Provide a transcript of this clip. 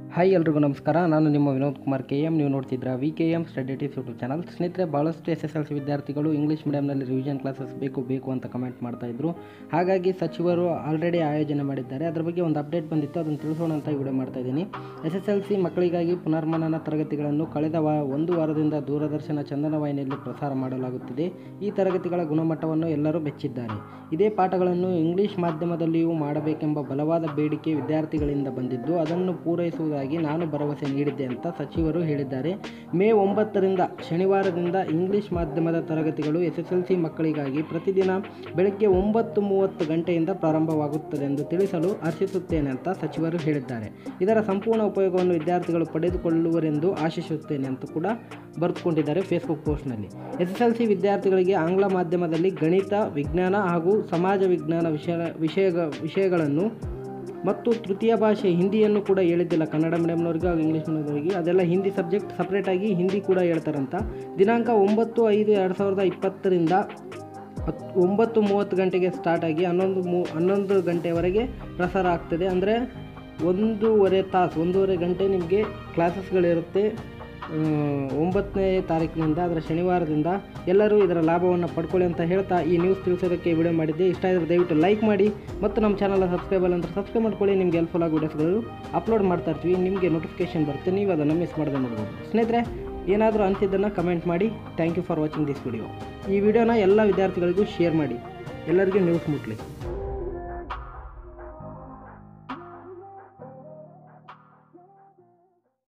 hi ಎಲ್ರಿಗೂ ನಮಸ್ಕಾರ ನಾನು ನಿಮ್ಮ ವಿನೋದ್ ಕುಮಾರ್ ಕೆ ಎಮ್ ನೀವು ನೋಡ್ತಿದ್ರ V K M study tips YouTube channel ಸ್ನೇಹಿತರೆ ಭಾಳಷ್ಟು ಎಸ್ ಎಸ್ ಎಲ್ ಸಿ ವಿದ್ಯಾರ್ಥಿಗಳು ಇಂಗ್ಲೀಷ್ ಮೀಡಿಯಂನಲ್ಲಿ ರಿವಿಷನ್ ಕ್ಲಾಸಸ್ ಬೇಕು ಬೇಕು ಅಂತ ಕಮೆಂಟ್ ಮಾಡ್ತಾ ಇದ್ರು ಹಾಗಾಗಿ ಸಚಿವರು ಆಲ್ರೆಡಿ ಆಯೋಜನೆ ಮಾಡಿದ್ದಾರೆ ಅದರ ಬಗ್ಗೆ ಒಂದು ಅಪ್ಡೇಟ್ ಬಂದಿತ್ತು ಅದನ್ನು ತಿಳಿಸೋಣ ಅಂತ ವಿಡಿಯೋ ಮಾಡ್ತಾ ಇದ್ದೀನಿ ಎಸ್ ಎಸ್ ಎಲ್ ಸಿ ಮಕ್ಕಳಿಗಾಗಿ ಪುನರ್ಮನನ ತರಗತಿಗಳನ್ನು ಕಳೆದ ವಾ ಒಂದು ವಾರದಿಂದ ದೂರದರ್ಶನ ಚಂದನ ವಾಹಿನಿಯಲ್ಲಿ ಪ್ರಸಾರ ಮಾಡಲಾಗುತ್ತಿದೆ ಈ ತರಗತಿಗಳ ಗುಣಮಟ್ಟವನ್ನು ಎಲ್ಲರೂ ಮೆಚ್ಚಿದ್ದಾರೆ ಇದೇ ಪಾಠಗಳನ್ನು ಇಂಗ್ಲಿಷ್ ಮಾಧ್ಯಮದಲ್ಲಿಯೂ ಮಾಡಬೇಕೆಂಬ ಬಲವಾದ ಬೇಡಿಕೆ ವಿದ್ಯಾರ್ಥಿಗಳಿಂದ ಬಂದಿದ್ದು ಅದನ್ನು ಪೂರೈಸುವುದಾಗಿ ನಾನು ಭರವಸೆ ನೀಡಿದ್ದೆ ಅಂತ ಸಚಿವರು ಹೇಳಿದ್ದಾರೆ ಮೇ ಒಂಬತ್ತರಿಂದ ಶನಿವಾರದಿಂದ ಇಂಗ್ಲಿಷ್ ಮಾಧ್ಯಮದ ತರಗತಿಗಳು ಎಸ್ ಎಸ್ ಎಲ್ ಸಿ ಮಕ್ಕಳಿಗಾಗಿ ಪ್ರತಿದಿನ ಬೆಳಗ್ಗೆ ಒಂಬತ್ತು ಮೂವತ್ತು ಗಂಟೆಯಿಂದ ಪ್ರಾರಂಭವಾಗುತ್ತದೆ ಎಂದು ತಿಳಿಸಲು ಹರ್ಷಿಸುತ್ತೇನೆ ಅಂತ ಸಚಿವರು ಹೇಳಿದ್ದಾರೆ ಇದರ ಸಂಪೂರ್ಣ ಉಪಯೋಗವನ್ನು ವಿದ್ಯಾರ್ಥಿಗಳು ಪಡೆದುಕೊಳ್ಳುವರೆಂದು ಆಶಿಸುತ್ತೇನೆ ಅಂತ ಕೂಡ ಬರೆದುಕೊಂಡಿದ್ದಾರೆ ಫೇಸ್ಬುಕ್ ಪೋಸ್ಟ್ನಲ್ಲಿ ಎಸ್ ಎಸ್ ಎಲ್ ಸಿ ವಿದ್ಯಾರ್ಥಿಗಳಿಗೆ ಆಂಗ್ಲ ಮಾಧ್ಯಮದಲ್ಲಿ ಗಣಿತ ವಿಜ್ಞಾನ ಹಾಗೂ ಸಮಾಜ ವಿಜ್ಞಾನ ವಿಷಯ ವಿಷಯ ವಿಷಯಗಳನ್ನು ಮತ್ತು ತೃತೀಯ ಭಾಷೆ ಹಿಂದಿಯನ್ನು ಕೂಡ ಹೇಳಿದ್ದಿಲ್ಲ ಕನ್ನಡ ಮೀಡಿಯಮ್ನವ್ರಿಗೆ ಹಾಗೂ ಇಂಗ್ಲೀಷ್ ಮೀಡಿಯಮ್ನವರಿಗೆ ಅದೆಲ್ಲ ಹಿಂದಿ ಸಬ್ಜೆಕ್ಟ್ ಸಪ್ರೇಟಾಗಿ ಹಿಂದಿ ಕೂಡ ಹೇಳ್ತಾರಂತ ದಿನಾಂಕ ಒಂಬತ್ತು ಐದು ಎರಡು ಸಾವಿರದ ಇಪ್ಪತ್ತರಿಂದ ಹತ್ ಒಂಬತ್ತು ಮೂವತ್ತು ಗಂಟೆಗೆ ಸ್ಟಾರ್ಟ್ ಆಗಿ ಹನ್ನೊಂದು ಮೂ ಹನ್ನೊಂದು ಗಂಟೆವರೆಗೆ ಪ್ರಸಾರ ಆಗ್ತದೆ ಅಂದರೆ ಒಂದೂವರೆ ತಾಸು ಒಂದೂವರೆ ಗಂಟೆ ನಿಮಗೆ ಕ್ಲಾಸಸ್ಗಳಿರುತ್ತೆ ಆ, ಒಂಬತ್ತನೇ ತಾರೀಕಿನಿಂದ ಅದರ ಶನಿವಾರದಿಂದ ಎಲ್ಲರೂ ಇದರ ಲಾಭವನ್ನು ಪಡ್ಕೊಳ್ಳಿ ಅಂತ ಹೇಳ್ತಾ ಈ ನ್ಯೂಸ್ ತಿಳಿಸೋದಕ್ಕೆ ವಿಡಿಯೋ ಮಾಡಿದ್ದೆ ಇಷ್ಟ ಇದ್ದರೆ ದಯವಿಟ್ಟು ಲೈಕ್ ಮಾಡಿ ಮತ್ತು ನಮ್ಮ ಚಾನಲ್ ಸಬ್ಸ್ಕ್ರೈಬ್ ಅಲ್ಲ ಅಂತ ಸಬ್ಸ್ಕ್ರೈಬ್ ಮಾಡ್ಕೊಳ್ಳಿ ನಿಮಗೆ ಹೆಲ್ಪ್ಫುಲ್ ಆಗಿ ವಿಡಿಯೋಸ್ಗಳು ಅಪ್ಲೋಡ್ ಮಾಡ್ತಾ ಇರ್ತೀವಿ ನಿಮಗೆ ನೋಟಿಫಿಕೇಶನ್ ಬರುತ್ತೆ ನೀವು ಅದನ್ನು ಮಿಸ್ ಮಾಡದೆ ನೋಡ್ಬೋದು ಸ್ನೇಹಿತರೆ ಏನಾದರೂ ಅಂತಿದ್ದನ್ನು ಕಮೆಂಟ್ ಮಾಡಿ thank you for watching this video ಈ ವಿಡಿಯೋನ ಎಲ್ಲ ವಿದ್ಯಾರ್ಥಿಗಳಿಗೂ ಶೇರ್ ಮಾಡಿ ಎಲ್ಲರಿಗೂ ನ್ಯೂಸ್ ಮುಟ್ಲಿ